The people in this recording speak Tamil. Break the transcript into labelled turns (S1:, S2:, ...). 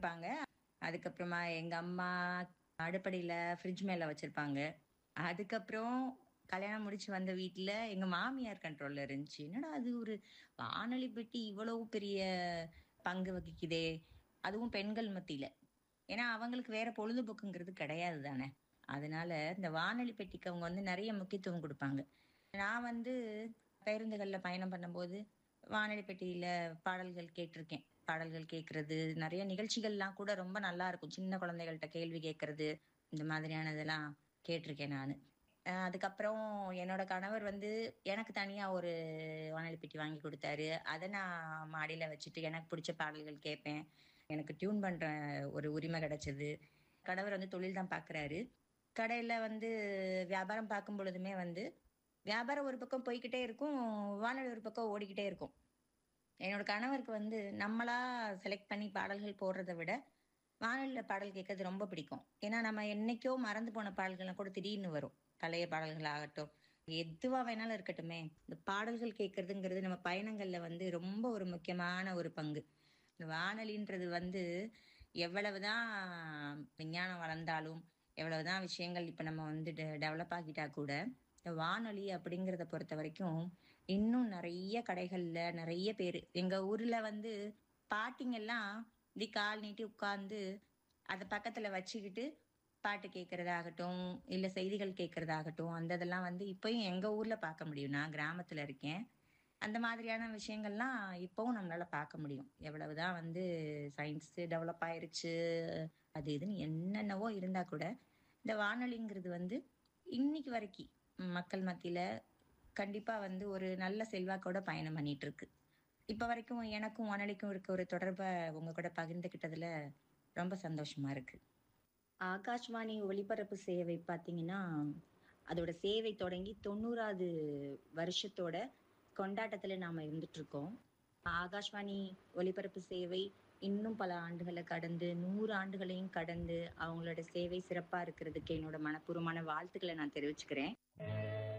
S1: இருப்பாங்க அதுக்கப்புறமா எங்க அம்மா அடுப்படியில ஃப்ரிட்ஜ் மேல வச்சிருப்பாங்க அதுக்கப்புறம் கல்யாணம் முடிச்சு வந்த வீட்ல எங்க மாமியார் கண்ட்ரோல்ல இருந்துச்சு என்னடா அது ஒரு வானொலி பெட்டி இவ்வளவு பெரிய பங்கு வகிக்குதே அதுவும் பெண்கள் மத்தியில ஏன்னா அவங்களுக்கு வேற பொழுதுபோக்குங்கிறது கிடையாது தானே அதனால இந்த வானொலி பெட்டிக்கு அவங்க வந்து நிறைய முக்கியத்துவம் கொடுப்பாங்க நான் வந்து பேருந்துகள்ல பயணம் பண்ணும்போது வானொலி பெட்டியில பாடல்கள் கேட்டிருக்கேன் பாடல்கள் கேட்கறது நிறைய நிகழ்ச்சிகள்லாம் கூட ரொம்ப நல்லா இருக்கும் சின்ன குழந்தைகள்கிட்ட கேள்வி கேட்கறது இந்த மாதிரியானதெல்லாம் கேட்டிருக்கேன் நான் அதுக்கப்புறம் என்னோட கணவர் வந்து எனக்கு தனியா ஒரு வானொலி பெட்டி வாங்கி கொடுத்தாரு அதை நான் மாடியில வச்சுட்டு எனக்கு பிடிச்ச பாடல்கள் கேட்பேன் எனக்கு டியூன் பண்ற ஒரு உரிமை கிடைச்சது கணவர் வந்து தொழில் தான் பாக்குறாரு கடையில வந்து வியாபாரம் பார்க்கும் பொழுதுமே வந்து வியாபாரம் ஒரு பக்கம் போய்கிட்டே இருக்கும் வானொலி ஒரு பக்கம் ஓடிக்கிட்டே இருக்கும் என்னோட கணவருக்கு வந்து நம்மளா செலக்ட் பண்ணி பாடல்கள் போடுறதை விட வானொலியில பாடல் கேட்கறது ரொம்ப பிடிக்கும் ஏன்னா நம்ம என்னைக்கோ மறந்து போன பாடல்கள்லாம் கூட திடீர்னு வரும் பழைய பாடல்கள் ஆகட்டும் எதுவா வேணாலும் இருக்கட்டுமே இந்த பாடல்கள் கேட்கறதுங்கிறது நம்ம பயணங்கள்ல வந்து ரொம்ப ஒரு முக்கியமான ஒரு பங்கு இந்த வானொலின்றது வந்து எவ்வளவுதான் விஞ்ஞானம் வளர்ந்தாலும் எவ்வளவுதான் விஷயங்கள் இப்ப நம்ம வந்து டெவலப் ஆகிட்டா கூட இந்த வானொலி அப்படிங்கிறத பொறுத்த வரைக்கும் இன்னும் நிறைய கடைகள்ல நிறைய பேர் எங்க ஊர்ல வந்து பாட்டிங்கெல்லாம் இப்படி கால் நீட்டி உட்கார்ந்து அதை பக்கத்துல வச்சுக்கிட்டு பாட்டு கேட்கறதாகட்டும் இல்ல செய்திகள் கேட்கறதாகட்டும் அந்த இதெல்லாம் வந்து இப்பயும் எங்க ஊர்ல பார்க்க முடியும் நான் கிராமத்துல இருக்கேன் அந்த மாதிரியான விஷயங்கள்லாம் இப்பவும் நம்மளால பார்க்க முடியும் எவ்வளவுதான் வந்து சயின்ஸ் டெவலப் ஆயிருச்சு அது இதுன்னு என்னென்னவோ இருந்தா கூட இந்த வானொலிங்கிறது வந்து இன்னைக்கு வரைக்கும் மக்கள் மத்தியில கண்டிப்பா வந்து ஒரு நல்ல செல்வாக்கோட பயணம் பண்ணிட்டு இருக்கு இப்ப வரைக்கும் எனக்கும் வானொலிக்கும் இருக்க ஒரு தொடர்பை உங்க கூட பகிர்ந்துகிட்டதுல ரொம்ப சந்தோஷமா இருக்கு ஆகாஷ்வாணி ஒளிபரப்பு சேவை பார்த்தீங்கன்னா அதோட சேவை தொடங்கி தொண்ணூறாவது வருஷத்தோட கொண்டாட்டத்துல நாம இருந்துட்டு இருக்கோம் ஆகாஷ்வாணி ஒளிபரப்பு சேவை இன்னும் பல ஆண்டுகளை கடந்து நூறு ஆண்டுகளையும் கடந்து அவங்களோட சேவை சிறப்பா இருக்கிறதுக்கு என்னோட மனப்பூர்வமான வாழ்த்துக்களை நான் தெரிவிச்சுக்கிறேன்